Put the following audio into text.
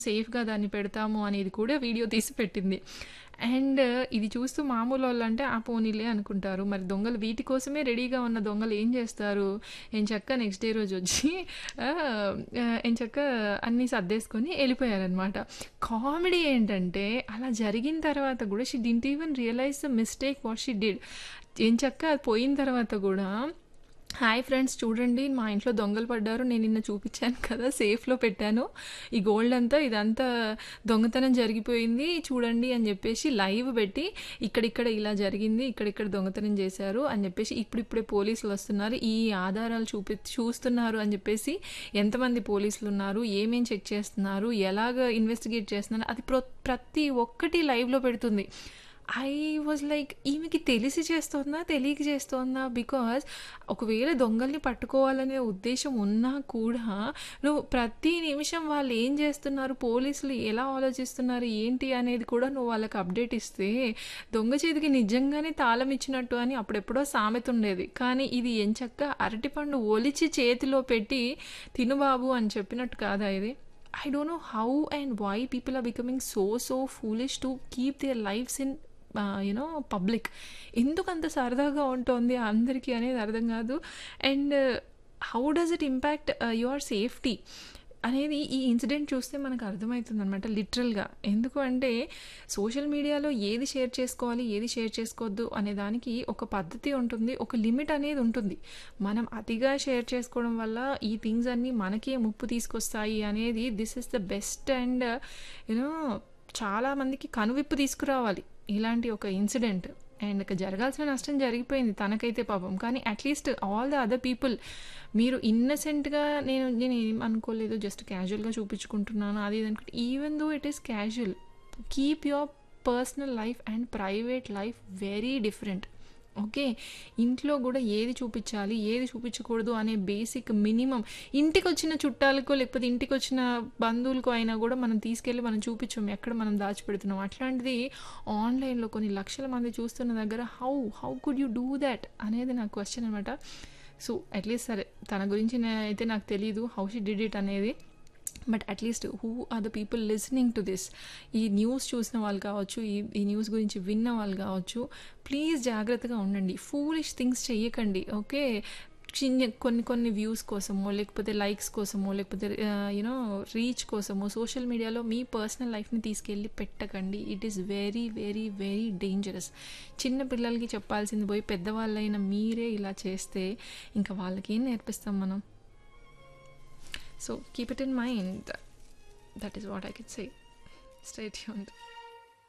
సేఫ్‌గా దాన్ని పెడతాము అనేది కూడా వీడియో తీసి పెట్టింది. అండ్ ఇది చూస్తూ మామూలోళ్ళంటే ఆ పోనీలే అనుకుంటారు. మరి దొంగలు వీటి కోసమే రెడీగా ఉన్న దొంగలు ఏం చేస్తారు? ఎంచక్కా నెక్స్ట్ డే రోజొచ్చి ఆహ్, ఆహ్, ఎంచక్కా అన్నీ సర్దేసుకొని ఎళ్ళిపోయారనమాట. కామెడీ ఏంటంటే అలా జరిగిన తర్వాత గూడా she didn't even realise the mistake what she did. ఎంచక్కా అది పోయిన తర్వాత గూడా హాయ్ ఫ్రెండ్స్ చూడండి మా ఇంట్లో దొంగలు పడ్డారు. నేను నిన్న చూపిచ్చాను కదా! సేఫ్‌లో పెట్టాను. ఈ గోల్డ్ అంతా ఇదంతా దొంగతనం జరిగిపోయింది చూడండి అని జెప్పేసి లైవ్ బెట్టి ఇక్కడిక్కడ ఇలా జరిగింది. ఇక్కడిక్కడ దొంగతనం జేశారు అని జెప్పేసి ఇప్పుడిప్పుడే పోలీసులొస్తున్నారు. ఈ ఆధారాలు చూపి చూస్తున్నారు అని జెప్పేసి ఎంతమంది పోలీసులున్నారు? ఏమేం చెక్ చేస్తున్నారు? ఎలాగా ఇన్వెస్టిగేట్ చేస్తున్నారు? అది ప్రొ ప్రతి ఒక్కటి లైవ్‌లో పెడుతుంది. ఐ వాస్ లైక్ ఈమెకి తెలిసి చేస్తోందా? తెలియక చేస్తోందా? బికాజ్ ఒకవేళ దొంగల్ని పట్టుకోవాలనే ఉద్దేశ్యం ఉన్నా కూడా నువ్వు ప్రతి నిమిషం వాళ్ళు ఏం జేస్తున్నారు? పోలీసులు ఎలా ఆలోచిస్తున్నారు? ఏంటి అనేది కూడా నువ్వు వాళ్ళకి అప్డేట్ ఇస్తే దొంగ చేతికి నిజంగానే తాళం ఇచ్చినట్టు అని అప్పుడెప్పుడో సామెత ఉండేది. కానీ ఇది ఎంచక్కా అరటిపండు ఒలిచి చేతిలో పెట్టి తిను బాబు అని చెప్పినట్టు కాదా ఇది? I don't know how and why people are becoming so so foolish to keep their lives in ah, you know public. ఎందుకంత సరదాగా ఉంటోంది అందరికి అనేది అర్థం గాదు. And how does it impact ah, your safety అనేది ఈ ఇన్సిడెంట్ చూస్తే మనకు అర్థమైతుందనమాట లిటరల్‌గా. ఎందుకు అంటే సోషల్ మీడియాలో ఏది షేర్ చేసుకోవాలి? ఏది షేర్ చేసుకోవద్దు? అనే దానికి ఒక పద్ధతి ఉంటుంది. ఒక లిమిట్ అనేది ఉంటుంది. మనం అతిగా షేర్ చేసుకోవడం వల్ల ఈ థింగ్స్ అన్నీ మనకే ముప్పు తీసుకొస్తాయి అనేది this is the best and you know చాలా మందికి కనువిప్పు తీసుకురావాలి. ఇలాంటి ఒక ఇన్సిడెంట్. అండ్ ఇక జరగాల్సిన నష్టం జరిగిపోయింది తనకైతే పాపం. కానీ at least all the other people మీరు ఇన్నసెంట్‌గా నేను నేనేం అనుకోలేదు. జస్ట్ క్యాజువల్‌గా చూపించుకుంటున్నాను అది ఇది అనుకుంటే even though it is casual. Keep your personal life and private life very different. Okay. ఇంట్లో గూడా ఏది చూపిచ్చాలి? ఏది చూపించకూడదు? అనే బేసిక్ మినిమమ్ ఇంటికొచ్చిన చుట్టాలకో లేకపోతే ఇంటికొచ్చిన బంధువులకో అయినా గూడా మనం తీసుకెళ్ళి మనం చూపిచ్చం. ఎక్కడ మనం దాచిపెడుతున్నాం. అట్లాంటిది ఆన్‌లైన్‌లో కొన్ని లక్షల మంది చూస్తున్న దగ్గర how? How could you do that? అనేది నా క్వెషన్ అనమాట. సో అట్‌లీస్ట్ సరే తన గురించి నే అయితే నాకు తెలీదు. హౌ షీ డిడ్ ఇట్ అనేది. But at least who are the people listening to this? ఈ న్యూస్ చూసిన వాళ్ళు కావచ్చు, ఈ ఈ న్యూస్ గురించి విన్న వాళ్ళు కావచ్చు, ప్లీజ్ జాగ్రత్తగా ఉండండి. ఫూలిష్ థింగ్స్ చెయ్యకండి. ఓకే. చిన్న కొన్ని కొన్ని వ్యూస్ కోసమో, లేకపోతే లైక్స్ కోసమో, లేకపోతే ఆహ్, యూ నో రీచ్ కోసమో సోషల్ మీడియాలో మీ పర్సనల్ లైఫ్‌ని తీసుకెళ్ళి పెట్టకండి. It is very very very dangerous. చిన్న పిల్లలకి చెప్పాల్సింది పోయి పెద్దవాళ్ళైన మీరే ఇలా చేస్తే ఇంకా వాళ్ళకేం నేర్పిస్తాం మనం? So keep it in mind. That is what I can say. Stay tuned.